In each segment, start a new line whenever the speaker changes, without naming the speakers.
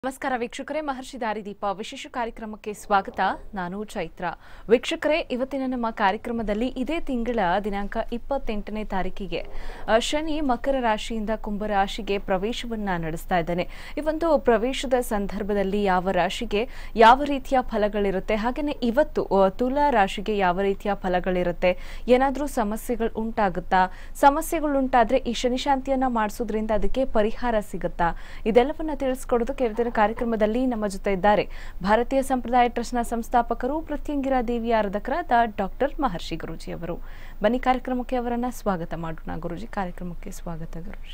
ನಮಸ್ಕಾರ ವೀಕ್ಷಕರೇ ಮಹರ್ಷಿ ದಾರಿದೀಪ ವಿಶೇಷ ಕಾರ್ಯಕ್ರಮಕ್ಕೆ ಸ್ವಾಗತ ನಾನು ಚೈತ್ರ ವೀಕ್ಷಕರೇ ಇವತ್ತಿನ ನಮ್ಮ ಕಾರ್ಯಕ್ರಮದಲ್ಲಿ ಇದೇ ತಿಂಗಳ ದಿನಾಂಕ ಇಪ್ಪತ್ತೆಂಟನೇ ತಾರೀಕಿಗೆ ಆ, ಶನಿ ಮಕರ ರಾಶಿಯಿಂದ ಕುಂಭ ರಾಶಿಗೆ ಪ್ರವೇಶವನ್ನ ನಡೆಸ್ತಾ ಇದ್ದಾನೆ ಈ ಒಂದು ಪ್ರವೇಶದ ಸಂದರ್ಭದಲ್ಲಿ ಯಾವ ರಾಶಿಗೆ ಯಾವ ರೀತಿಯ ಫಲಗಳಿರುತ್ತೆ ಹಾಗೆಯೇ ಇವತ್ತು ಆ, ತುಲಾ ರಾಶಿಗೆ ಯಾವ ರೀತಿಯ ಫಲಗಳಿರುತ್ತೆ ಏನಾದರೂ ಸಮಸ್ಯೆಗಳು ಉಂಟಾಗುತ್ತಾ ಸಮಸ್ಯೆಗಳು ಉಂಟಾದ್ರೆ ಈ ಶನಿ ಶಾಂತಿಯನ್ನ ಮಾಡಿಸೋದ್ರಿಂದ ಅದಕ್ಕೆ ಪರಿಹಾರ ಸಿಗುತ್ತಾ ಇದೆಲ್ಲವನ್ನ ತಿಳಿಸ್ಕೊಡೋದಕ್ಕೆ ಇವತ್ತಿನ ಕಾರ್ಯಕ್ರಮದಲ್ಲಿ ನಮ್ಮ ಜೊತೆ ಇದ್ದಾರೆ ಭಾರತೀಯ ಸಂಪ್ರದಾಯ ಟ್ರಸ್ಟ್ನ ಸಂಸ್ಥಾಪಕರು ಪ್ರತ್ಯಂಗಿರಾ ದೇವಿಯ ಆರಾಧಕರಾದ ಡಾಕ್ಟರ್ ಮಹರ್ಷಿ ಗುರೂಜಿ ಅವರು ಬನ್ನಿ ಕಾರ್ಯಕ್ರಮಕ್ಕೆ ಅವರನ್ನ ಸ್ವಾಗತ ಮಾಡೋಣ ಗುರೂಜಿ ಕಾರ್ಯಕ್ರಮಕ್ಕೆ ಸ್ವಾಗತ ಗುರೂಜಿ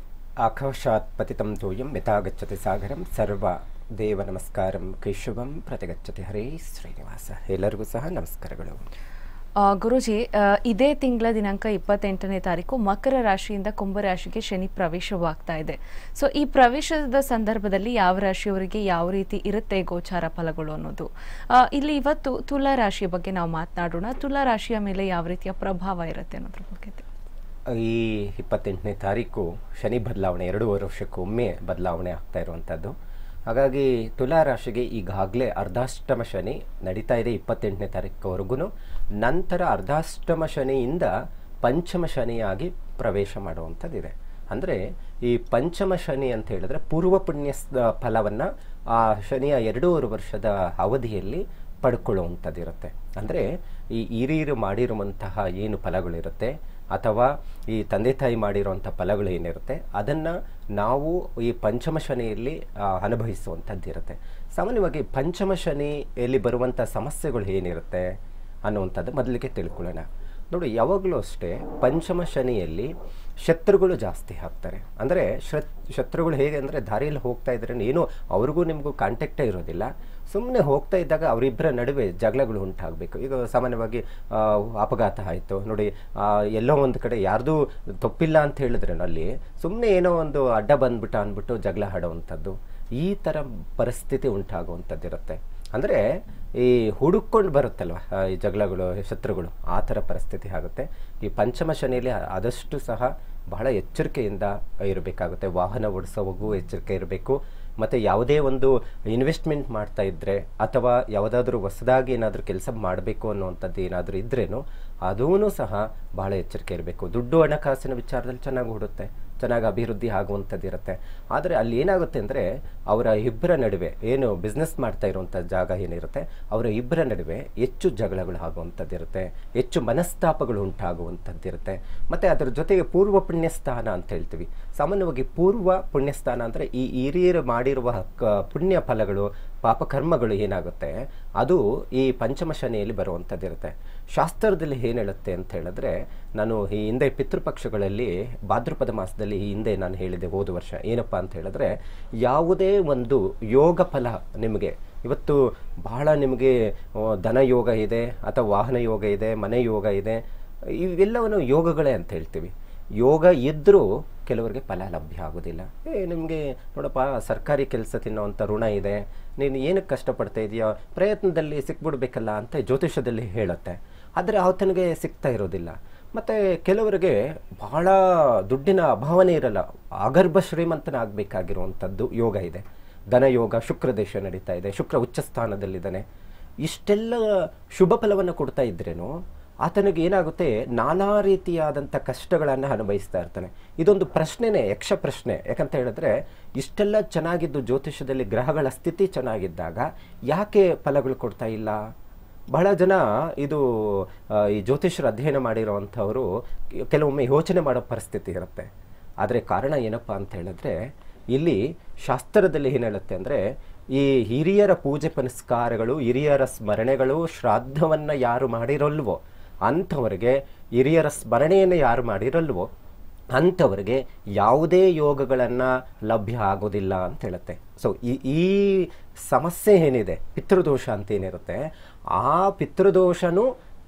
ಆಕಾಶಾತ್ ಪತಿತಂ ತೋಯಂ ಯಥಾಗಚ್ಚತಿ ಸಾಗರಂ ಸರ್ವ ದೇವ ನಮಸ್ಕಾರಂ ಕೇಶವಂ ಪ್ರತಿಗಚ್ಚತಿ ಹರೇ ಶ್ರೀನಿವಾಸ ಎಲ್ಲರಿಗೂ ಸಹ ನಮಸ್ಕಾರಗಳು
ಆ, ಗುರೂಜಿ ಆ, ಇದೇ ತಿಂಗಳ ದಿನಾಂಕ ಇಪ್ಪತ್ತೆಂಟನೇ ತಾರೀಕು ಮಕರ ರಾಶಿಯಿಂದ ಕುಂಭ ರಾಶಿಗೆ ಶನಿ ಪ್ರವೇಶವಾಗ್ತಾ ಇದೆ ಸೊ ಈ ಪ್ರವೇಶದ ಸಂದರ್ಭದಲ್ಲಿ ಯಾವ ರಾಶಿಯವರಿಗೆ ಯಾವ ರೀತಿ ಇರುತ್ತೆ ಗೋಚಾರ ಫಲಗಳು ಅನ್ನೋದು ಆ, ಇಲ್ಲಿ ಇವತ್ತು ತುಲಾ ರಾಶಿಯ ಬಗ್ಗೆ ನಾವು ಮಾತನಾಡೋಣ ತುಲಾ ರಾಶಿಯ ಮೇಲೆ ಯಾವ ರೀತಿಯ ಪ್ರಭಾವ ಇರುತ್ತೆ ಅನ್ನೋದ್ರ ಬಗ್ಗೆ ತಿಳಿ-
ಈ ಇಪ್ಪತ್ತೆಂಟನೇ ತಾರೀಕು ಶನಿ ಬದಲಾವಣೆ ಎರಡೂವರೆ ವರ್ಷಕ್ಕೊಮ್ಮೆ ಬದಲಾವಣೆ ಆಗ್ತಾ ಇರುವಂಥದ್ದು ಹಾಗಾಗಿ ತುಲಾ ರಾಶಿಗೆ ಈಗಾಗಲೇ ಅರ್ಧಾಷ್ಟಮ ಶನಿ ನಡೀತಾ ಇದೆ ಇಪ್ಪತ್ತೆಂಟನೇ ತಾರೀಕುವರೆಗೂ ನಂತರ ಅರ್ಧಾಷ್ಟಮ ಶನಿಯಿಂದ ಪಂಚಮ ಶನಿಯಾಗಿ ಪ್ರವೇಶ ಮಾಡುವಂಥದ್ದಿದೆ ಅಂದರೆ ಈ ಪಂಚಮ ಶನಿ ಅಂತ ಹೇಳಿದ್ರೆ ಪೂರ್ವ ಪುಣ್ಯ ಸ- ಫಲವನ್ನ ಆ ಶನಿಯ ಎರಡೂವರೆ ವರ್ಷದ ಅವಧಿಯಲ್ಲಿ ಪಡ್ಕೊಳ್ಳುವಂಥದ್ದಿರುತ್ತೆ ಅಂದರೆ ಈ ಹಿರಿಯರು ಮಾಡಿರುವಂತಹ ಏನು ಫಲಗಳಿರುತ್ತೆ ಅಥವಾ ಈ ತಂದೆ ತಾಯಿ ಮಾಡಿರುವಂಥ ಫಲಗಳು ಏನಿರುತ್ತೆ ಅದನ್ನು ನಾವು ಈ ಪಂಚಮ ಶನಿಯಲ್ಲಿ ಆ, ಅನುಭವಿಸುವಂಥದ್ದಿರುತ್ತೆ ಸಾಮಾನ್ಯವಾಗಿ ಪಂಚಮ ಶನಿಯಲ್ಲಿ ಬರುವಂಥ ಸಮಸ್ಯೆಗಳು ಏನಿರುತ್ತೆ ಅನ್ನುವಂಥದ್ದು ಮೊದಲಿಗೆ ತಿಳ್ಕೊಳ್ಳೋಣ ನೋಡಿ ಯಾವಾಗಲೂ ಅಷ್ಟೇ ಪಂಚಮ ಶನಿಯಲ್ಲಿ ಶತ್ರುಗಳು ಜಾಸ್ತಿ ಆಗ್ತಾರೆ ಅಂದರೆ ಶತ್ರುಗಳು ಹೇಗೆ ಅಂದರೆ ದಾರಿಯಲ್ಲಿ ಹೋಗ್ತಾ ಇದ್ರೆ ಏನು ಅವ್ರಿಗೂ ನಿಮಗೂ ಕಾಂಟ್ಯಾಕ್ಟೇ ಇರೋದಿಲ್ಲ ಸುಮ್ಮನೆ ಹೋಗ್ತಾ ಇದ್ದಾಗ ಅವರಿಬ್ಬರ ನಡುವೆ ಜಗಳಗಳು ಉಂಟಾಗಬೇಕು ಈಗ ಸಾಮಾನ್ಯವಾಗಿ ಆ, ಅಪಘಾತ ಆಯಿತು ನೋಡಿ ಆ, ಎಲ್ಲೋ ಒಂದು ಕಡೆ ಯಾರ್ದು ತಪ್ಪಿಲ್ಲ ಅಂತ ಹೇಳಿದ್ರೆ ಅಲ್ಲಿ ಸುಮ್ಮನೆ ಏನೋ ಒಂದು ಅಡ್ಡ ಬಂದ್ಬಿಟ್ಟು ಅಂದ್ಬಿಟ್ಟು ಜಗಳ ಆಡೋವಂಥದ್ದು ಈ ಥರ ಪರಿಸ್ಥಿತಿ ಉಂಟಾಗುವಂಥದ್ದಿರುತ್ತೆ ಅಂದರೆ ಈ ಹುಡುಕೊಂಡು ಬರುತ್ತಲ್ವ ಆ, ಈ ಜಗಳಗಳು ಶತ್ರುಗಳು ಆ ಥರ ಪರಿಸ್ಥಿತಿ ಆಗುತ್ತೆ ಈ ಪಂಚಮ ಶನಿಯಲ್ಲಿ ಆದಷ್ಟು ಸಹ ಬಹಳ ಎಚ್ಚರಿಕೆಯಿಂದ ಇರಬೇಕಾಗುತ್ತೆ ವಾಹನ ಓಡಿಸೋವಾಗೂ ಎಚ್ಚರಿಕೆ ಇರಬೇಕು ಮತ್ತು ಯಾವುದೇ ಒಂದು ಇನ್ವೆಸ್ಟ್ಮೆಂಟ್ ಮಾಡ್ತಾ ಇದ್ದರೆ ಅಥವಾ ಯಾವುದಾದ್ರೂ ಹೊಸದಾಗಿ ಏನಾದರೂ ಕೆಲಸ ಮಾಡಬೇಕು ಅನ್ನುವಂಥದ್ದು ಏನಾದರೂ ಇದ್ರೇನು ಅದೂ ಸಹ ಬಹಳ ಎಚ್ಚರಿಕೆ ಇರಬೇಕು ದುಡ್ಡು ಹಣಕಾಸಿನ ವಿಚಾರದಲ್ಲಿ ಚೆನ್ನಾಗಿ ಓಡುತ್ತೆ ಚೆನ್ನಾಗಿ ಅಭಿವೃದ್ಧಿ ಆಗುವಂಥದ್ದು ಇರುತ್ತೆ ಆದರೆ ಅಲ್ಲಿ ಏನಾಗುತ್ತೆ ಅಂದರೆ ಅವರ ಇಬ್ಬರ ನಡುವೆ ಏನು ಬಿಸ್ನೆಸ್ ಮಾಡ್ತಾ ಇರುವಂಥ ಜಾಗ ಏನಿರುತ್ತೆ ಅವರ ಇಬ್ಬರ ನಡುವೆ ಹೆಚ್ಚು ಜಗಳಗಳು ಆಗುವಂಥದ್ದು ಇರುತ್ತೆ ಹೆಚ್ಚು ಮನಸ್ತಾಪಗಳು ಉಂಟಾಗುವಂಥದ್ದಿರುತ್ತೆ ಮತ್ತು ಅದರ ಜೊತೆಗೆ ಪೂರ್ವ ಪುಣ್ಯಸ್ಥಾನ ಅಂತ ಹೇಳ್ತೀವಿ ಸಾಮಾನ್ಯವಾಗಿ ಪೂರ್ವ ಪುಣ್ಯಸ್ಥಾನ ಅಂದರೆ ಈ ಹಿರಿಯರು ಮಾಡಿರುವ ಕ- ಪುಣ್ಯ ಫಲಗಳು ಪಾಪಕರ್ಮಗಳು ಏನಾಗುತ್ತೆ ಅದು ಈ ಪಂಚಮ ಶನಿಯಲ್ಲಿ ಬರುವಂಥದ್ದಿರುತ್ತೆ ಶಾಸ್ತ್ರದಲ್ಲಿ ಏನು ಹೇಳುತ್ತೆ ಅಂತ ಹೇಳಿದ್ರೆ ನಾನು ಈ ಹಿಂದೆ ಪಿತೃಪಕ್ಷಗಳಲ್ಲಿ ಭಾದ್ರಪದ ಮಾಸದಲ್ಲಿ ಈ ಹಿಂದೆ ನಾನು ಹೇಳಿದೆ ಹೋದ ವರ್ಷ ಏನಪ್ಪ ಅಂತ ಹೇಳಿದ್ರೆ ಯಾವುದೇ ಒಂದು ಯೋಗ ಫಲ ನಿಮಗೆ ಇವತ್ತು ಬಹಳ ನಿಮಗೆ ಆ, ಧನ ಯೋಗ ಇದೆ ಅಥವಾ ವಾಹನ ಯೋಗ ಇದೆ ಮನೆ ಯೋಗ ಇದೆ ಇವೆಲ್ಲವನ್ನು ಯೋಗಗಳೇ ಅಂತ ಹೇಳ್ತೀವಿ ಯೋಗ ಇದ್ದರೂ ಕೆಲವರಿಗೆ ಫಲ ಲಭ್ಯ ಆಗೋದಿಲ್ಲ ಏ ನಿಮಗೆ ನೋಡಪ್ಪ ಸರ್ಕಾರಿ ಕೆಲಸ ತಿನ್ನೋವಂಥ ಋಣ ಇದೆ ನೀನು ಏನಕ್ಕೆ ಕಷ್ಟಪಡ್ತಾ ಇದೆಯಾ ಪ್ರಯತ್ನದಲ್ಲಿ ಸಿಕ್ಬಿಡ್ಬೇಕಲ್ಲ ಅಂತ ಜ್ಯೋತಿಷದಲ್ಲಿ ಹೇಳುತ್ತೆ ಆದರೆ ಆತನಿಗೆ ಸಿಗ್ತಾ ಇರೋದಿಲ್ಲ ಮತ್ತು ಕೆಲವರಿಗೆ ಬಹಳ ದುಡ್ಡಿನ ಅಭಾವನೆ ಇರಲ್ಲ ಅಗರ್ಭ ಶ್ರೀಮಂತನಾಗಬೇಕಾಗಿರುವಂಥದ್ದು ಯೋಗ ಇದೆ ಧನ ಯೋಗ ಶುಕ್ರ ದೇಶ ನಡೀತಾ ಇದೆ ಶುಕ್ರ ಉಚ್ಚ ಸ್ಥಾನದಲ್ಲಿದ್ದಾನೆ ಇಷ್ಟೆಲ್ಲ ಶುಭ ಫಲವನ್ನು ಕೊಡ್ತಾ ಇದ್ರೇನು ಆತನಿಗೆ ಏನಾಗುತ್ತೆ ನಾನಾ ರೀತಿಯಾದಂಥ ಕಷ್ಟಗಳನ್ನು ಅನುಭವಿಸ್ತಾ ಇರ್ತಾನೆ ಇದೊಂದು ಪ್ರಶ್ನೆನೇ ಯಕ್ಷ ಪ್ರಶ್ನೆ ಯಾಕಂತ ಹೇಳಿದ್ರೆ ಇಷ್ಟೆಲ್ಲ ಚೆನ್ನಾಗಿದ್ದು ಜ್ಯೋತಿಷದಲ್ಲಿ ಗ್ರಹಗಳ ಸ್ಥಿತಿ ಚೆನ್ನಾಗಿದ್ದಾಗ ಯಾಕೆ ಫಲಗಳು ಕೊಡ್ತಾ ಇಲ್ಲ ಬಹಳ ಜನ ಇದು ಆ, ಈ ಜ್ಯೋತಿಷರು ಅಧ್ಯಯನ ಮಾಡಿರೋವಂಥವರು ಕೆಲವೊಮ್ಮೆ ಯೋಚನೆ ಮಾಡೋ ಪರಿಸ್ಥಿತಿ ಇರುತ್ತೆ ಆದರೆ ಕಾರಣ ಏನಪ್ಪ ಅಂತ ಹೇಳಿದ್ರೆ ಇಲ್ಲಿ ಶಾಸ್ತ್ರದಲ್ಲಿ ಏನು ಹೇಳುತ್ತೆ ಅಂದರೆ ಈ ಹಿರಿಯರ ಪೂಜೆ ಪುನಸ್ಕಾರಗಳು ಹಿರಿಯರ ಸ್ಮರಣೆಗಳು ಶ್ರಾದ್ದವನ್ನು ಯಾರು ಮಾಡಿರಲ್ವೋ ಅಂಥವರಿಗೆ ಹಿರಿಯರ ಸ್ಮರಣೆಯನ್ನು ಯಾರು ಮಾಡಿರಲ್ವೋ ಅಂಥವರಿಗೆ ಯಾವುದೇ ಯೋಗಗಳನ್ನು ಲಭ್ಯ ಆಗೋದಿಲ್ಲ ಅಂತ ಹೇಳುತ್ತೆ ಸೊ ಈ ಈ ಸಮಸ್ಯೆ ಏನಿದೆ ಪಿತೃದೋಷ ಅಂತ ಏನಿರುತ್ತೆ ಆ ಪಿತೃದೋಷನೂ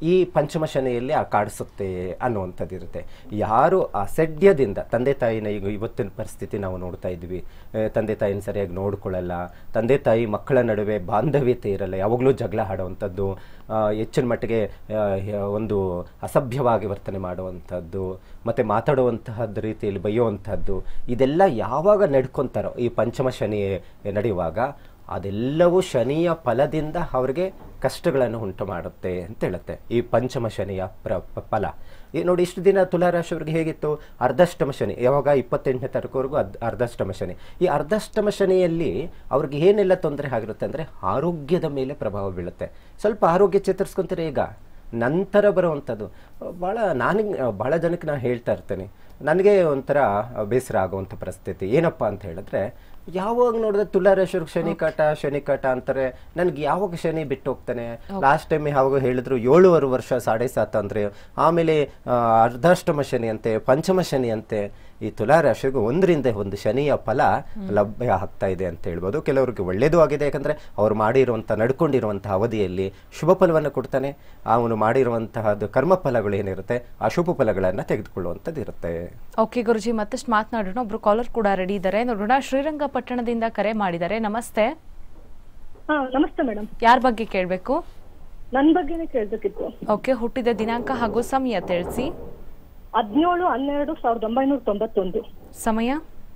ಈ ಪಂಚಮ ಶನಿಯಲ್ಲಿ ಆ ಕಾಡಿಸುತ್ತೆ ಅನ್ನುವಂಥದ್ದು ಇರುತ್ತೆ ಯಾರು ಅಸಡ್ಯದಿಂದ ತಂದೆ ತಾಯಿನ ಈಗ ಇವತ್ತಿನ ಪರಿಸ್ಥಿತಿ ನಾವು ನೋಡ್ತಾ ಇದ್ವಿ ಆ, ತಂದೆ ತಾಯಿನ ಸರಿಯಾಗಿ ನೋಡ್ಕೊಳ್ಳಲ್ಲ ತಂದೆ ತಾಯಿ ಮಕ್ಕಳ ನಡುವೆ ಬಾಂಧವ್ಯತೆ ಇರಲ್ಲ ಯಾವಾಗಲೂ ಜಗಳ ಆಡುವಂಥದ್ದು ಆ, ಹೆಚ್ಚಿನ ಮಟ್ಟಿಗೆ ಆ, ಯ- ಒಂದು ಅಸಭ್ಯವಾಗಿ ವರ್ತನೆ ಮಾಡುವಂಥದ್ದು ಮತ್ತು ಮಾತಾಡುವಂತಹದ್ದು ರೀತಿಯಲ್ಲಿ ಬೈಯುವಂಥದ್ದು ಇದೆಲ್ಲ ಯಾವಾಗ ನಡ್ಕೊತಾರೋ ಈ ಪಂಚಮ ಶನಿ ನಡೆಯುವಾಗ ಅದೆಲ್ಲವೂ ಶನಿಯ ಫಲದಿಂದ ಅವರಿಗೆ ಕಷ್ಟಗಳನ್ನು ಉಂಟು ಮಾಡುತ್ತೆ ಅಂತ ಹೇಳುತ್ತೆ ಈ ಪಂಚಮ ಶನಿಯ ಪ್ರ ಪ- ಫಲ ಈ ನೋಡಿ ಇಷ್ಟು ದಿನ ತುಲಾರಾಶಿಯವರಿಗೆ ಹೇಗಿತ್ತು ಅರ್ಧಾಷ್ಟಮ ಶನಿ ಯಾವಾಗ ಇಪ್ಪತ್ತೆಂಟನೇ ತಾರೀಕುವರೆಗೂ ಅರ್ಧ ಅರ್ಧಾಷ್ಟಮ ಶನಿ ಈ ಅರ್ಧಾಷ್ಟಮ ಶನಿಯಲ್ಲಿ ಅವ್ರಿಗೆ ಏನೆಲ್ಲ ತೊಂದರೆ ಆಗಿರುತ್ತೆ ಅಂದರೆ ಆರೋಗ್ಯದ ಮೇಲೆ ಪ್ರಭಾವ ಬೀಳುತ್ತೆ ಸ್ವಲ್ಪ ಆರೋಗ್ಯ ಚೇತರಿಸ್ಕೊಂತಾರೆ ಈಗ ನಂತರ ಬರುವಂಥದ್ದು ಭಾಳ ನಾನು ಭಾಳ ಜನಕ್ಕೆ ನಾನು ಹೇಳ್ತಾ ಇರ್ತೇನೆ ನನಗೆ ಒಂಥರ ಬೇಸರ ಆಗುವಂಥ ಪರಿಸ್ಥಿತಿ ಏನಪ್ಪ ಅಂತ ಹೇಳಿದ್ರೆ ಯಾವಾಗ ನೋಡಿದ್ರೆ ತುಲಾರಾಶಿಯವ್ರಿಗೆ ಶನಿ ಕಾಟ ಶನಿ ಕಾಟ ಅಂತಾರೆ ನನಗೆ ಯಾವಾಗ ಶನಿ ಬಿಟ್ಟು ಹೋಗ್ತಾನೆ ಲಾಸ್ಟ್ ಟೈಮ್ ಯಾವಾಗ ಹೇಳಿದ್ರು ಏಳುವರೆ ವರ್ಷ ಸಾಡೆ ಸಾತ್ ಅಂದ್ರೆ ಆಮೇಲೆ ಆ, ಅರ್ಧಾಷ್ಟಮ ಶನಿ ಅಂತೆ ಪಂಚಮ ಶನಿ ಅಂತೆ ಈ ತುಲಾರಾಶಿಗೆ ಒಂದರಿಂದ ಒಂದು ಶನಿಯ ಫಲ ಲಭ್ಯ ಆಗ್ತಾ ಇದೆ ಅಂತ ಹೇಳ್ಬೋದು ಕೆಲವರಿಗೆ ಒಳ್ಳೇದು ಆಗಿದೆ ಯಾಕಂದ್ರೆ ಅವ್ರು ಮಾಡಿರುವಂಥ ನಡ್ಕೊಂಡಿರುವಂತಹ ಅವಧಿಯಲ್ಲಿ ಶುಭ ಫಲವನ್ನು ಕೊಡ್ತಾನೆ ಅವನು ಮಾಡಿರುವಂತಹದ್ದು ಕರ್ಮ ಫಲಗಳು ಏನಿರುತ್ತೆ ಆ ಶುಭ ಫಲಗಳನ್ನು ತೆಗೆದುಕೊಳ್ಳುವಂಥದ್ದು ಇರುತ್ತೆ
ಓಕೆ ಗುರುಜಿ ಮತ್ತಷ್ಟು ಮಾತನಾಡೋಣ ಒಬ್ರು ಕಾಲರ್ ಕೂಡ ರೆಡಿ ಇದ್ದಾರೆ ನೋಡೋಣ ಶ್ರೀರಂಗಪಟ್ಟಣದಿಂದ ಕರೆ ಮಾಡಿದ್ದಾರೆ ನಮಸ್ತೆ
ಹಾ ನಮಸ್ತೆ ಮೇಡಮ್
ಯಾರ ಬಗ್ಗೆ ಕೇಳಬೇಕು
ನನ್ ಬಗ್ಗೆನೇ ಕೇಳ್ಬೇಕಿತ್ತು
ಓಕೆ ಹುಟ್ಟಿದ ದಿನಾಂಕ ಹಾಗೂ ಸಮಯ ತಿಳಿಸಿ
ಹದಿನೇಳು ಹನ್ನೆರಡು ಸಾವಿರದ ಒಂಬೈನೂರ ತೊಂಬತ್ತೊಂದು
ಸಮಯ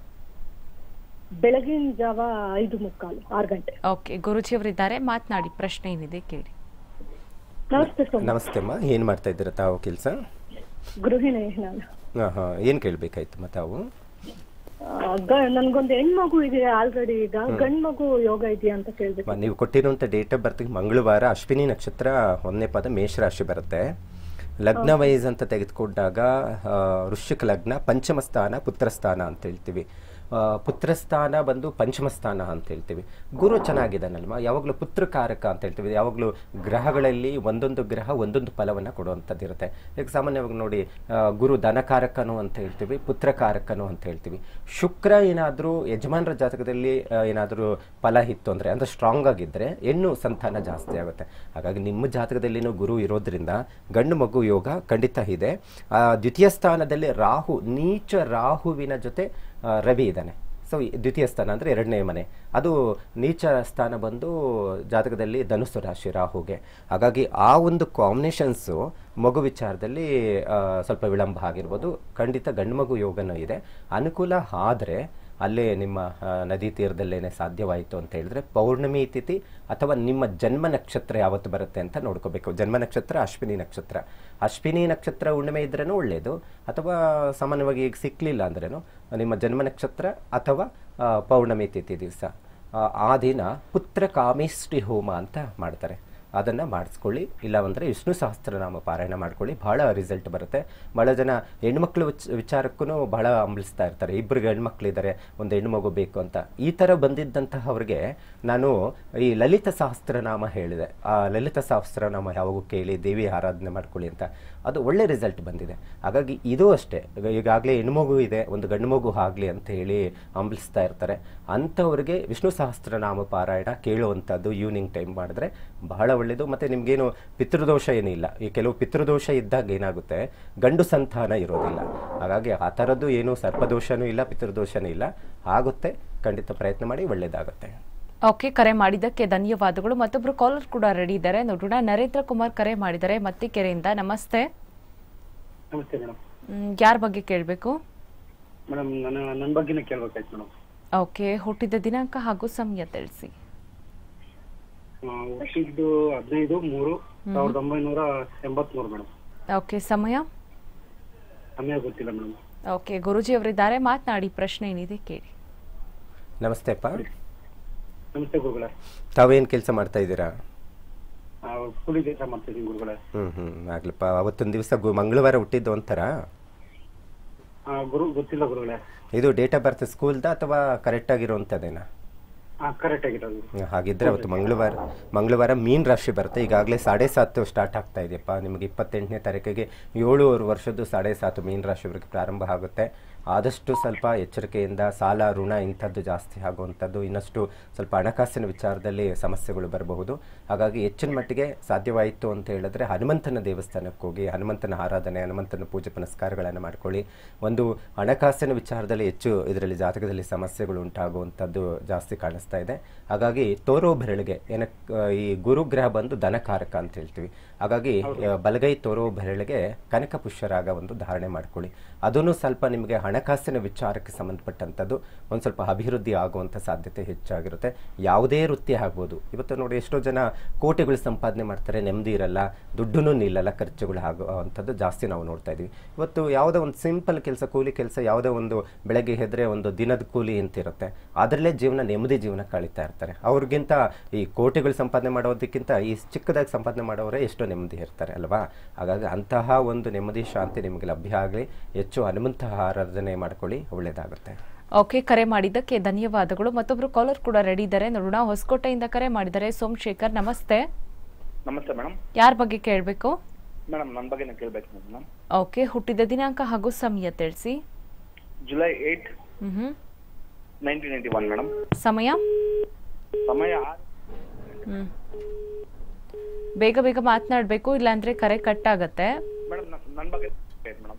ಬೆಳಗಿನ ಜಾವ ಐದು ಮುಕ್ಕಾಲು ಆರು ಗಂಟೆ
ಓಕೆ ಗುರುಜಿಯವರಿದ್ದಾರೆ ಮಾತನಾಡಿ ಪ್ರಶ್ನೆ ಏನಿದೆ ಕೇಳಿ
ನಮಸ್ತೆ ಸ್ವಾಮಿ
ನಮಸ್ತೆ ಅಮ್ಮ ಏನು ಮಾಡ್ತಾ ಇದ್ದೀರಾ ತಾವು ಕೆಲಸ
ಗೃಹಿಣಿ ನಾನು
ಹಾಂ ಹಾಂ ಏನು ಕೇಳಬೇಕಾಯ್ತು ಮ ತಾವು
ಆ, ಗ- ನನ್ಗೊಂದು ಹೆಣ್ಮಗು ಇದೆ ಆಲ್ರೆಡಿ ಈಗ ಗಂಡ್ ಮಗು ಯೋಗ ಇದೆಯಾ ಅಂತ ಕೇಳ್ಬೇಕು
ಮ- ನೀವು ಕೊಟ್ಟಿರುವಂಥ ಡೇಟ್ ಆಫ್ ಬರ್ತ್ಗೆ ಮಂಗಳವಾರ ಅಶ್ವಿನಿ ನಕ್ಷತ್ರ ಒಂದನೇ ಪದ ಮೇಷರಾಶಿ ಬರುತ್ತೆ ಲಗ್ನ ವೈಸ್ ಅಂತ ತೆಗೆದುಕೊಂಡಾಗ ಆ, ವೃಶ್ಚಿಕ ಲಗ್ನ ಪಂಚಮ ಸ್ಥಾನ ಪುತ್ರ ಸ್ಥಾನ ಅಂತ ಹೇಳ್ತೀವಿ ಆ, ಪುತ್ರ ಸ್ಥಾನ ಬಂದು ಪಂಚಮ ಸ್ಥಾನ ಅಂತ ಹೇಳ್ತೀವಿ ಗುರು ಚೆನ್ನಾಗಿದ್ದಾನಲ್ವ ಯಾವಾಗಲೂ ಪುತ್ರಕಾರಕ ಅಂತ ಹೇಳ್ತೀವಿ ಯಾವಾಗಲೂ ಗ್ರಹಗಳಲ್ಲಿ ಒಂದೊಂದು ಗ್ರಹ ಒಂದೊಂದು ಫಲವನ್ನು ಕೊಡುವಂಥದ್ದು ಇರುತ್ತೆ ಈಗ ಸಾಮಾನ್ಯವಾಗಿ ನೋಡಿ ಆ, ಗುರು ಧನಕಾರಕನು ಅಂತ ಹೇಳ್ತೀವಿ ಪುತ್ರಕಾರಕನು ಅಂತ ಹೇಳ್ತೀವಿ ಶುಕ್ರ ಏನಾದರೂ ಯಜಮಾನರ ಜಾತಕದಲ್ಲಿ ಏನಾದರೂ ಫಲ ಇತ್ತು ಅಂದರೆ ಅಂದರೆ ಸ್ಟ್ರಾಂಗ್ ಆಗಿದ್ದರೆ ಹೆಣ್ಣು ಸಂತಾನ ಜಾಸ್ತಿ ಆಗುತ್ತೆ ಹಾಗಾಗಿ ನಿಮ್ಮ ಜಾತಕದಲ್ಲಿನೂ ಗುರು ಇರೋದ್ರಿಂದ ಗಂಡು ಮಗು ಯೋಗ ಖಂಡಿತ ಇದೆ ಆ, ದ್ವಿತೀಯ ಸ್ಥಾನದಲ್ಲಿ ರಾಹು ನೀಚ ರಾಹುವಿನ ಜೊತೆ ಆ, ರವಿ ಇದ್ದಾನೆ ಸೊ ದ್ವಿತೀಯ ಸ್ಥಾನ ಅಂದರೆ ಎರಡನೇ ಮನೆ ಅದು ನೀಚ ಸ್ಥಾನ ಬಂದು ಜಾತಕದಲ್ಲಿ ಧನುಸ್ಸು ರಾಶಿ ರಾಹುಗೆ ಹಾಗಾಗಿ ಆ ಒಂದು ಕಾಂಬಿನೇಷನ್ಸು ಮಗು ವಿಚಾರದಲ್ಲಿ ಆ, ಸ್ವಲ್ಪ ವಿಳಂಬ ಆಗಿರ್ಬೋದು ಖಂಡಿತ ಗಂಡು ಮಗು ಯೋಗನೂ ಇದೆ ಅನುಕೂಲ ಆದರೆ ಅಲ್ಲೇ ನಿಮ್ಮ ಆ, ನದಿ ತೀರದಲ್ಲೇನೆ ಸಾಧ್ಯವಾಯಿತು ಅಂತ ಹೇಳಿದ್ರೆ ಪೌರ್ಣಮಿ ತಿಥಿ ಅಥವಾ ನಿಮ್ಮ ಜನ್ಮ ನಕ್ಷತ್ರ ಯಾವತ್ತು ಬರುತ್ತೆ ಅಂತ ನೋಡ್ಕೋಬೇಕು ಜನ್ಮ ನಕ್ಷತ್ರ ಅಶ್ವಿನಿ ನಕ್ಷತ್ರ ಅಶ್ವಿನಿ ನಕ್ಷತ್ರ ಹುಣ್ಣಿಮೆ ಇದ್ರೇನು ಒಳ್ಳೆಯದು ಅಥವಾ ಸಾಮಾನ್ಯವಾಗಿ ಈಗ ಸಿಕ್ಕಲಿಲ್ಲ ಅಂದ್ರೇನು ನಿಮ್ಮ ಜನ್ಮ ನಕ್ಷತ್ರ ಅಥವಾ ಆ, ಪೌರ್ಣಮಿ ತಿಥಿ ದಿವಸ ಆ ದಿನ ಪುತ್ರ ಕಾಮೇಷ್ಟಿ ಹೋಮ ಅಂತ ಮಾಡ್ತಾರೆ ಅದನ್ನು ಮಾಡಿಸ್ಕೊಳ್ಳಿ ಇಲ್ಲವಂದರೆ ವಿಷ್ಣು ಸಹಸ್ರನಾಮ ಪಾರಾಯಣ ಮಾಡ್ಕೊಳ್ಳಿ ಭಾಳ ರಿಸಲ್ಟ್ ಬರುತ್ತೆ ಭಾಳ ಜನ ಹೆಣ್ಮಕ್ಳು ವಿಚ್ ವಿಚಾರಕ್ಕೂ ಭಾಳ ಹಂಬಲಿಸ್ತಾ ಇರ್ತಾರೆ ಇಬ್ಬರಿಗೆ ಹೆಣ್ಮಕ್ಳಿದ್ದಾರೆ ಒಂದು ಹೆಣ್ಣು ಮಗು ಬೇಕು ಅಂತ ಈ ಥರ ಬಂದಿದ್ದಂತಹವ್ರಿಗೆ ನಾನು ಈ ಲಲಿತ ಸಹಸ್ರನಾಮ ಹೇಳಿದೆ ಆ ಲಲಿತ ಸಹಸ್ರನಾಮ ಯಾವಾಗೂ ಕೇಳಿ ದೇವಿ ಆರಾಧನೆ ಮಾಡ್ಕೊಳ್ಳಿ ಅಂತ ಅದು ಒಳ್ಳೆ ರಿಸಲ್ಟ್ ಬಂದಿದೆ ಹಾಗಾಗಿ ಇದು ಅಷ್ಟೇ ಈಗ ಈಗಾಗಲೇ ಹೆಣ್ಮಗು ಇದೆ ಒಂದು ಗಂಡು ಮಗು ಆಗಲಿ ಅಂತ ಹೇಳಿ ಹಂಬಲಿಸ್ತಾ ಇರ್ತಾರೆ ಅಂಥವ್ರಿಗೆ ವಿಷ್ಣು ಸಹಸ್ರನಾಮ ಪಾರಾಯಣ ಕೇಳುವಂಥದ್ದು ಈವ್ನಿಂಗ್ ಟೈಮ್ ಮಾಡಿದ್ರೆ ಬಹಳ ಒಳ್ಳೆಯದು ಮತ್ತು ನಿಮಗೇನು ಪಿತೃದೋಷ ಏನಿಲ್ಲ ಈ ಕೆಲವು ಪಿತೃದೋಷ ಇದ್ದಾಗ ಏನಾಗುತ್ತೆ ಗಂಡು ಸಂತಾನ ಇರೋದಿಲ್ಲ ಹಾಗಾಗಿ ಆ ಥರದ್ದು ಏನು ಸರ್ಪದೋಷನೂ ಇಲ್ಲ ಪಿತೃದೋಷನೂ ಇಲ್ಲ ಆಗುತ್ತೆ ಖಂಡಿತ ಪ್ರಯತ್ನ ಮಾಡಿ ಒಳ್ಳೆಯದಾಗುತ್ತೆ
ಓಕೆ ಕರೆ ಮಾಡಿದ್ದಕ್ಕೆ ಧನ್ಯವಾದಗಳು ಮತ್ತೊಬ್ರು ಕಾಲರ್ ಕೂಡ ರೆಡಿ ಇದ್ದಾರೆ ನೋಡೋಣ ನರೇಂದ್ರ ಕುಮಾರ್ ಕರೆ ಮಾಡಿದ್ದಾರೆ ಮತ್ತಿಕೆರೆಯಿಂದ ನಮಸ್ತೆ
ನಮಸ್ತೆ ಮೇಡಮ್
ಯಾರ ಬಗ್ಗೆ ಕೇಳಬೇಕು
ಮೇಡಮ್ ನನ್ನ ನನ್ನ ಬಗ್ಗೆನೇ ಕೇಳ್ಬೇಕಾಯ್ತು ಮೇಡಮ್
ಓಕೆ ಹುಟ್ಟಿದ ದಿನಾಂಕ ಹಾಗೂ ಸಮಯ ತಿಳಿಸಿ
ಹುಟ್ಟಿದ್ದು ಹದಿನೈದು ಮೂರು ಸಾವಿರದ ಒಂಬೈನೂರ ಎಂಬತ್ಮೂರು ಮೇಡಮ್
ಓಕೆ ಸಮಯ
ಸಮಯ ಗೊತ್ತಿಲ್ಲ ಮೇಡಮ್
ಓಕೆ ಗುರುಜಿ ಅವರಿದ್ದಾರೆ ಮಾತನಾಡಿ ಪ್ರಶ್ನೆ ಏನಿದೆ ಕೇಳಿ
ನಮಸ್ತೆ ಅಪ್ಪ
ನಮಸ್ತೆ ಗುರುಗಳೇ
ತಾವೇನು ಕೆಲಸ ಮಾಡ್ತಾ ಇದ್ದೀರಾ
ಆ, ಕೂಲಿ ಕೆಲಸ ಮಾಡ್ತಿದ್ದೀನಿ ಗುರುಗಳೇ
ಹ್ಞೂ ಹ್ಞೂ ಆಗ್ಲಪ್ಪ ಅವತ್ತೊಂದು ದಿವಸ ಗು ಮಂಗಳವಾರ ಹುಟ್ಟಿದ್ದು ಒಂಥರ
ಆ, ಗುರು ಗೊತ್ತಿಲ್ಲ ಗುರುಗಳೇ
ಇದು ಡೇಟ್ ಆಫ್ ಬರ್ತ್ ಸ್ಕೂಲ್ದ ಅಥವಾ ಕರೆಕ್ಟಾಗಿರುವಂಥದ್ದೇನಾ
ಹಾ ಕರೆಕ್ಟ್ ಆಗಿರೋದು
ಹಾಗಿದ್ರೆ ಅವತ್ತು ಮಂಗಳವಾರ ಮಂಗಳವಾರ ಮೀನ್ ರಾಶಿ ಬರುತ್ತೆ ಈಗಾಗಲೇ ಸಾಡೆ ಸಾತು ಸ್ಟಾರ್ಟ್ ಆಗ್ತಾ ಇದೆಯಪ್ಪ ನಿಮಗೆ ಇಪ್ಪತ್ತೆಂಟನೇ ತಾರೀಕಿಗೆ ಏಳೂವರೆ ವರ್ಷದ್ದು ಸಾಡೆ ಸಾತು ಮೀನ್ ರಾಶಿವರೆಗೆ ಪ್ರಾರಂಭ ಆಗುತ್ತೆ ಆದಷ್ಟು ಸ್ವಲ್ಪ ಎಚ್ಚರಿಕೆಯಿಂದ ಸಾಲ ಋಣ ಇಂಥದ್ದು ಜಾಸ್ತಿ ಆಗುವಂಥದ್ದು ಇನ್ನಷ್ಟು ಸ್ವಲ್ಪ ಹಣಕಾಸಿನ ವಿಚಾರದಲ್ಲಿ ಸಮಸ್ಯೆಗಳು ಬರಬಹುದು ಹಾಗಾಗಿ ಹೆಚ್ಚಿನ ಮಟ್ಟಿಗೆ ಸಾಧ್ಯವಾಯಿತು ಅಂತ ಹೇಳಿದ್ರೆ ಹನುಮಂತನ ದೇವಸ್ಥಾನಕ್ಕೆ ಹೋಗಿ ಹನುಮಂತನ ಆರಾಧನೆ ಹನುಮಂತನ ಪೂಜೆ ಪುನಸ್ಕಾರಗಳನ್ನು ಮಾಡ್ಕೊಳ್ಳಿ ಒಂದು ಹಣಕಾಸಿನ ವಿಚಾರದಲ್ಲಿ ಹೆಚ್ಚು ಇದರಲ್ಲಿ ಜಾತಕದಲ್ಲಿ ಸಮಸ್ಯೆಗಳು ಉಂಟಾಗುವಂಥದ್ದು ಜಾಸ್ತಿ ಕಾಣಿಸ್ತಾ ಇದೆ ಹಾಗಾಗಿ ತೋರೋ ಬೆರಳಿಗೆ ಏನಕ್ಕೆ ಈ ಗುರುಗ್ರಹ ಬಂದು ದನಕಾರಕ ಅಂತ ಹೇಳ್ತೀವಿ ಹಾಗಾಗಿ ಆ, ಬಲಗೈ ತೋರೋ ಬೆರಳಿಗೆ ಕನಕ ಪುಷ್ಯರಾಗ ಒಂದು ಧಾರಣೆ ಮಾಡ್ಕೊಳ್ಳಿ ಅದನ್ನು ಸ್ವಲ್ಪ ನಿಮಗೆ ಹಣಕಾಸಿನ ವಿಚಾರಕ್ಕೆ ಸಂಬಂಧಪಟ್ಟಂಥದ್ದು ಒಂದು ಸ್ವಲ್ಪ ಅಭಿವೃದ್ಧಿ ಆಗುವಂಥ ಸಾಧ್ಯತೆ ಹೆಚ್ಚಾಗಿರುತ್ತೆ ಯಾವುದೇ ವೃತ್ತಿ ಆಗ್ಬೋದು ಇವತ್ತು ನೋಡಿ ಎಷ್ಟೋ ಜನ ಕೋಟಿಗಳು ಸಂಪಾದನೆ ಮಾಡ್ತಾರೆ ನೆಮ್ಮದಿ ಇರಲ್ಲ ದುಡ್ಡು ನಿಲ್ಲಲ್ಲ ಖರ್ಚುಗಳು ಆಗುವಂಥದ್ದು ಜಾಸ್ತಿ ನಾವು ನೋಡ್ತಾ ಇದ್ದೀವಿ ಇವತ್ತು ಯಾವುದೋ ಒಂದು ಸಿಂಪಲ್ ಕೆಲಸ ಕೂಲಿ ಕೆಲಸ ಯಾವುದೋ ಒಂದು ಬೆಳಗ್ಗೆ ಹೆದ್ರೆ ಒಂದು ದಿನದ ಕೂಲಿ ಅಂತ ಇರುತ್ತೆ ಅದರಲ್ಲೇ ಜೀವನ ನೆಮ್ಮದಿ ಜೀವನ ಕಳೀತಾ ಇರ್ತಾರೆ ಅವ್ರಿಗಿಂತ ಈ ಕೋಟಿಗಳು ಸಂಪಾದನೆ ಮಾಡೋದಕ್ಕಿಂತ ಈ ಚಿಕ್ಕದಾಗಿ ಸಂಪಾದನೆ ಮಾಡೋರೇ ಎಷ್ಟೋ ನೆಮ್ಮದಿ ಇರ್ತಾರೆ ಅಲ್ವಾ ಹಾಗಾಗಿ ಅಂತಹ ಒಂದು ನೆಮ್ಮದಿ ಶಾಂತಿ ನಿಮಗೆ ಲಭ್ಯ ಆಗಲಿ ಹೆಚ್ಚು ಹನುಮಂತ ಆರಾಧನೆ ಮಾಡ್ಕೊಳ್ಳಿ ಒಳ್ಳೆಯದಾಗುತ್ತೆ
ಓಕೆ ಕರೆ ಮಾಡಿದ್ದಕ್ಕೆ ಧನ್ಯವಾದಗಳು ಮತ್ತೊಬ್ರು ಕಾಲರ್ ಕೂಡ ರೆಡಿ ಇದ್ದಾರೆ ನೋಡೋಣ ಹೊಸಕೋಟೆಯಿಂದ ಕರೆ ಮಾಡಿದ್ದಾರೆ ಸೋಮಶೇಖರ್ ನಮಸ್ತೆ
ನಮಸ್ತೆ ಮೇಡಮ್
ಯಾರ ಬಗ್ಗೆ ಕೇಳಬೇಕು
ಮೇಡಮ್ ನನ್ನ ಬಗ್ಗೆನೇ ಕೇಳ್ಬೇಕು ಮೇಡಮ್
ಓಕೆ ಹುಟ್ಟಿದ ದಿನಾಂಕ ಹಾಗೂ ಸಮಯ ತಿಳಿಸಿ
July eight
hmm
nineteen ninety one madam
ಸಮಯ
ಸಮಯ ಆರು
ಹ್ಮ್ ಬೇಗ ಬೇಗ ಮಾತನಾಡಬೇಕು ಇಲ್ಲಾಂದ್ರೆ ಕರೆ ಕಟ್ ಆಗತ್ತೆ
ಮೇಡಮ್ ನನ್ನ ಬಗ್ಗೆ ಮೇಡಮ್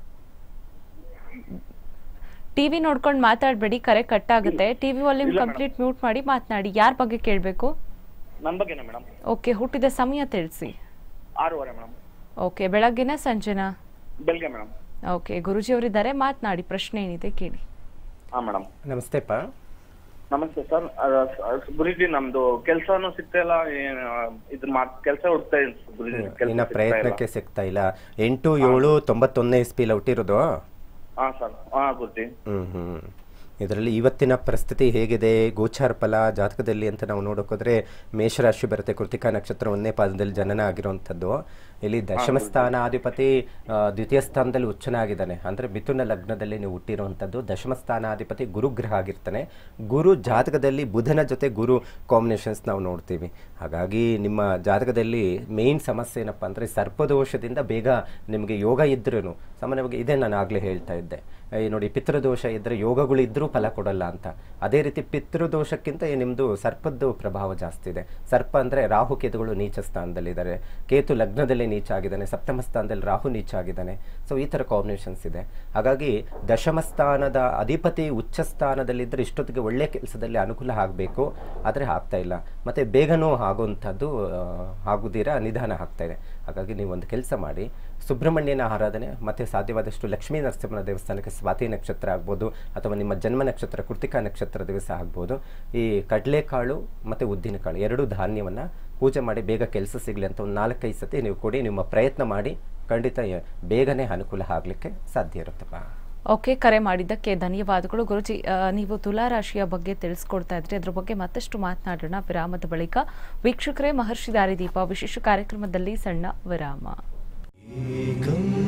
ಟಿವಿ ನೋಡ್ಕೊಂಡು ಮಾತಾಡಬೇಡಿ ಕರೆ ಕಟ್ ಆಗುತ್ತೆ ಟಿವಿ ವಾಲ್ಯೂಮ್ ಕಂಪ್ಲೀಟ್ ಮ್ಯೂಟ್ ಮಾಡಿ ಮಾತನಾಡಿ ಯಾರ ಬಗ್ಗೆ ಕೇಳಬೇಕು
ನನ್ನ ಬಗ್ಗೆನೇ ಮೇಡಮ್
ಓಕೆ ಹುಟ್ಟಿದ ಸಮಯ ತಿಳಿಸಿ
ಆರೂವರೆ ಮೇಡಮ್
ಓಕೆ ಬೆಳಗ್ಗೆನ ಸಂಜೆನಾ
ಬೆಳಗ್ಗೆ ಮೇಡಮ್
ಓಕೆ ಗುರುಜಿ ಅವರಿದ್ದಾರೆ ಮಾತನಾಡಿ ಪ್ರಶ್ನೆ ಏನಿದೆ ಕೇಳಿ
ಹಾಂ ಮೇಡಮ್
ನಮಸ್ತೆಪ್ಪ
ನಮಸ್ತೆ ಸರ್ ಗುರುಜಿ ನಮ್ದು ಕೆಲಸನೂ ಸಿಗ್ತಾ ಇಲ್ಲ ಏನ್, ಆ, ಇದು ಮಾಡ್ ಕೆಲಸ ಹುಡ್ತಾ ಇದೆ ಗುರುಜಿ ಕೆಲ್ಸ
ಇನ್ನ
ಸಿಗ್ತಾ ಇಲ್ಲ.
ಪ್ರಯತ್ನಕ್ಕೆ ಸಿಗ್ತಾ ಇಲ್ಲ ಎಂಟು ಏಳು ತೊಂಬತ್ತೊಂದನೇ ಇಸ್ಪಿಲಿ ಹುಟ್ಟಿರೋದು
ಹಾ ಸರ್ ಹಾ ಗುರುಜಿ
ಹ್ಮ್ ಹ್ಮ್ ಇದರಲ್ಲಿ ಇವತ್ತಿನ ಪರಿಸ್ಥಿತಿ ಹೇಗಿದೆ ಗೋಚಾರ ಫಲ ಜಾತಕದಲ್ಲಿ ಅಂತ ನಾವು ನೋಡೋಕೋದ್ರೆ ಮೇಷರಾಶಿ ಬರುತ್ತೆ ಕೃತಿಕಾ ನಕ್ಷತ್ರ ಒಂದನೇ ಪಾದದಲ್ಲಿ ಜನನ ಆಗಿರುವಂಥದ್ದು ಇಲ್ಲಿ ದಶಮ ಸ್ಥಾನಾಧಿಪತಿ ಆ, ದ್ವಿತೀಯ ಸ್ಥಾನದಲ್ಲಿ ಉಚ್ಚನಾಗಿದ್ದಾನೆ ಅಂದರೆ ಮಿಥುನ ಲಗ್ನದಲ್ಲಿ ನೀವು ಹುಟ್ಟಿರುವಂಥದ್ದು ದಶಮ ಸ್ಥಾನಾಧಿಪತಿ ಗುರುಗ್ರಹ ಆಗಿರ್ತಾನೆ ಗುರು ಜಾತಕದಲ್ಲಿ ಬುಧನ ಜೊತೆ ಗುರು ಕಾಂಬಿನೇಷನ್ಸ್ ನಾವು ನೋಡ್ತೀವಿ ಹಾಗಾಗಿ ನಿಮ್ಮ ಜಾತಕದಲ್ಲಿ ಮೇನ್ ಸಮಸ್ಯೆ ಏನಪ್ಪ ಅಂದರೆ ಸರ್ಪದೋಷದಿಂದ ಬೇಗ ನಿಮಗೆ ಯೋಗ ಇದ್ರೂ ಸಾಮಾನ್ಯವಾಗಿ ಇದೇ ನಾನು ಆಗಲೇ ಹೇಳ್ತಾ ಇದ್ದೆ ಈ ನೋಡಿ ಪಿತೃದೋಷ ಇದ್ದರೆ ಯೋಗಗಳು ಇದ್ದರೂ ಫಲ ಕೊಡಲ್ಲ ಅಂತ ಅದೇ ರೀತಿ ಪಿತೃದೋಷಕ್ಕಿಂತ ಈ ನಿಮ್ಮದು ಸರ್ಪದ್ದು ಪ್ರಭಾವ ಜಾಸ್ತಿ ಇದೆ ಸರ್ಪ ಅಂದರೆ ರಾಹು ಕೇತುಗಳು ನೀಚ ಸ್ಥಾನದಲ್ಲಿದ್ದಾರೆ ಕೇತು ಲಗ್ನದಲ್ಲಿ ನೀಚ ಆಗಿದ್ದಾನೆ ಸಪ್ತಮ ಸ್ಥಾನದಲ್ಲಿ ರಾಹು ನೀಚ ಆಗಿದ್ದಾನೆ ಸೊ ಈ ಥರ ಕಾಂಬಿನೇಷನ್ಸ್ ಇದೆ ಹಾಗಾಗಿ ದಶಮ ಸ್ಥಾನದ ಅಧಿಪತಿ ಉಚ್ಚ ಸ್ಥಾನದಲ್ಲಿದ್ದರೆ ಇಷ್ಟೊತ್ತಿಗೆ ಒಳ್ಳೆ ಕೆಲಸದಲ್ಲಿ ಅನುಕೂಲ ಆಗಬೇಕು ಆದರೆ ಆಗ್ತಾ ಇಲ್ಲ ಮತ್ತು ಬೇಗನೂ ಆಗುವಂಥದ್ದು ಆ, ಆಗುದಿರ ನಿಧಾನ ಆಗ್ತಾ ಇದೆ ಹಾಗಾಗಿ ನೀವು ಒಂದು ಕೆಲಸ ಮಾಡಿ ಸುಬ್ರಹ್ಮಣ್ಯನ ಆರಾಧನೆ ಮತ್ತು ಸಾಧ್ಯವಾದಷ್ಟು ಲಕ್ಷ್ಮೀ ನರಸಿಂಹನ ದೇವಸ್ಥಾನಕ್ಕೆ ಸ್ವಾತಿ ನಕ್ಷತ್ರ ಆಗ್ಬೋದು ಅಥವಾ ನಿಮ್ಮ ಜನ್ಮ ನಕ್ಷತ್ರ ಕೃತಿಕಾ ನಕ್ಷತ್ರ ದಿವಸ ಆಗ್ಬೋದು ಈ ಕಡಲೆಕಾಳು ಮತ್ತು ಉದ್ದಿನಕಾಳು ಎರಡೂ ಧಾನ್ಯವನ್ನು ಪೂಜೆ ಮಾಡಿ ಬೇಗ ಕೆಲಸ ಸಿಗಲಿ ಅಂತ ಒಂದು ನಾಲ್ಕೈದು ಸತಿ ನೀವು ಕೊಡಿ ನಿಮ್ಮ ಪ್ರಯತ್ನ ಮಾಡಿ ಖಂಡಿತ ಯ- ಬೇಗನೆ ಅನುಕೂಲ ಆಗಲಿಕ್ಕೆ ಸಾಧ್ಯ ಇರುತ್ತಪ್ಪ
ಓಕೆ ಕರೆ ಮಾಡಿದ್ದಕ್ಕೆ ಧನ್ಯವಾದಗಳು ಗುರುಜಿ ಆ, ನೀವು ತುಲಾ ರಾಶಿಯ ಬಗ್ಗೆ ತಿಳಿಸ್ಕೊಡ್ತಾ ಇದ್ರಿ ಅದ್ರ ಬಗ್ಗೆ ಮತ್ತಷ್ಟು ಮಾತನಾಡೋಣ ವಿರಾಮದ ಬಳಿಕ ವೀಕ್ಷಕರೇ ಮಹರ್ಷಿ ದಾರಿದೀಪ ವಿಶೇಷ ಕಾರ್ಯಕ್ರಮದಲ್ಲಿ ಸಣ್ಣ ವಿರಾಮ
एकं